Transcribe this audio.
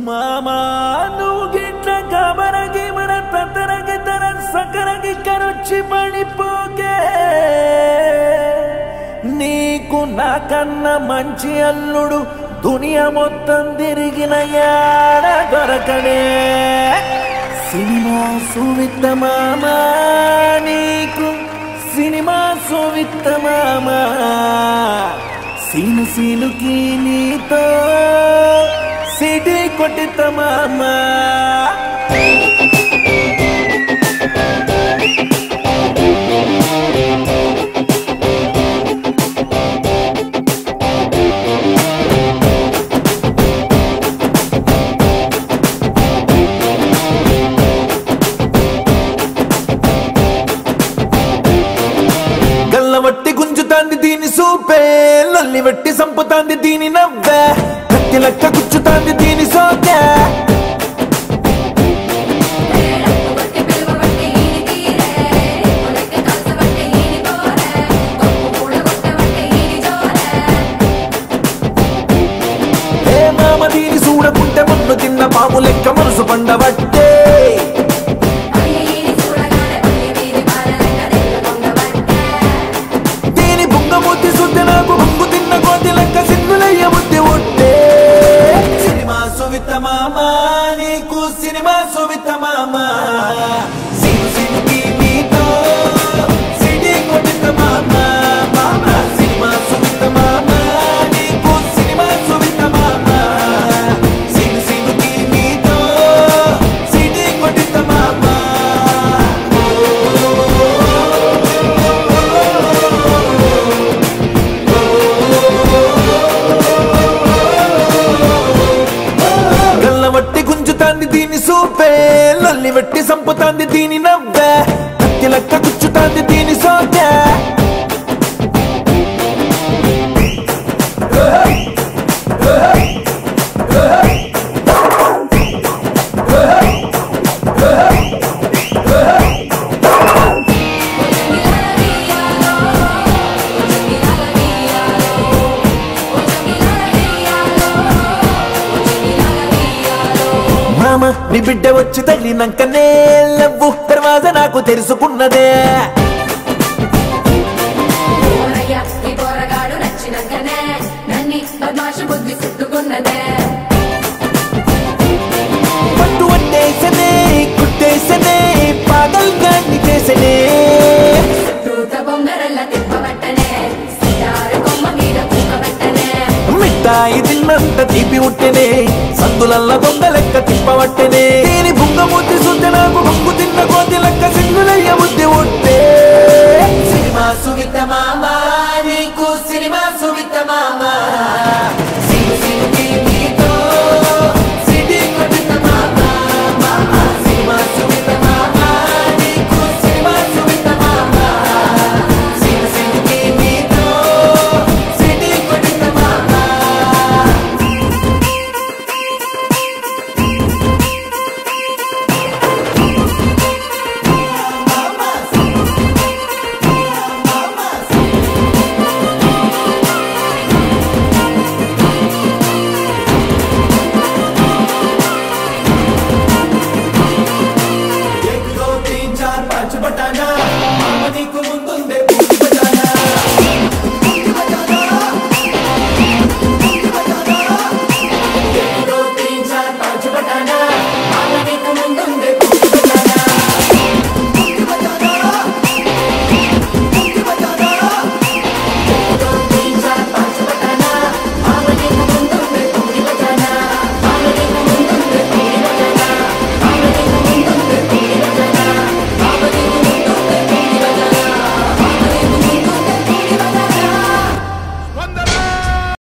మామా నువ్వు గిట్ల కబరగి మన తతరగి తర సకరగి కరొచ్చి పడిపోకే నీకు నాకన్నా మంచి అల్లుడు దునియా మొత్తం తిరిగిన యాడ దొరకడే సినిమా సువిత్త మామా నీకు సినిమా సువిత్త మామా సీను సీనుకి నీతో సిటీ కొట్టిత మామా గల్లవట్టి గుంజుతాంది దీని సూపే లొల్లి వట్టి సంపుతాంది దీని నవ్వే కత్తి లెక్క గుచ్చుతాంది దీని సోకే కొట్టి పిలువబట్టి ఈని తీరే కొలెక్క కాల్చబట్టి ఈని కోరే కొప్పు కూడా కొట్టబట్టి ఈని జోరే ఏ మామ దీని చూడకుంటే మన్ను తిన్న పాము లెక్క మనసు పండబట్టే అయ్య ఈని చూడగానే పల్లి వీధి పాలలెక్క నెల్ల పొంగబట్టే దీని బుంగమూర్తి శుద్ధి నాకు బొంగు తిన్న కోతి లెక్క సిగ్గులయ్య బుద్ధి ఉంటే సినిమా సువిత మామ నీకు సినిమా సువిత మామ సిను సినుకి నీతో సిటీ కొట్టిత మామ మామ సినిమా సువిత మామ నీకు సినిమా సువిత మామ సిను సినుకి నీతో సిటీ కొట్టిత మామ గల్లవట్టి గుంజుతాంది దీని సూపే లల్లి వెట్టి సంపుతాంది దీని నవ్వే కత్తి లెక్క గుచ్చుతాంది దీని సోకే మామ నీ బిడ్డ వచ్చి తల్లినాకనే లవ్వు తర్వాత నాకు తెలుసుకున్నదే ఓరయ్య ఈ పోరగాడు నచ్చినంకనే నన్ని బద్మాషు బుద్ధి చుట్టుకున్నదే పట్టు వట్టేసనే కుట్టేసనే పాగల్ గాన్ని చేసనే చుట్టూత బొంగరల్ల తిప్పబట్టనే సితారు కొమ్మ మీద కూకబట్టనే మిఠాయి తిన్నంత తీపి ఉట్టెనే సందులల్ల దొంగ లెక్క తిప్పవట్టెనే దీని బుంగమూర్తి సుద్ది నాకు బొంగు తిన్న కోతి లెక్క సింగులయ్య బుద్ధి ఉట్టే సినిమా సువిత మామ నీకు సినిమా సువిత మామ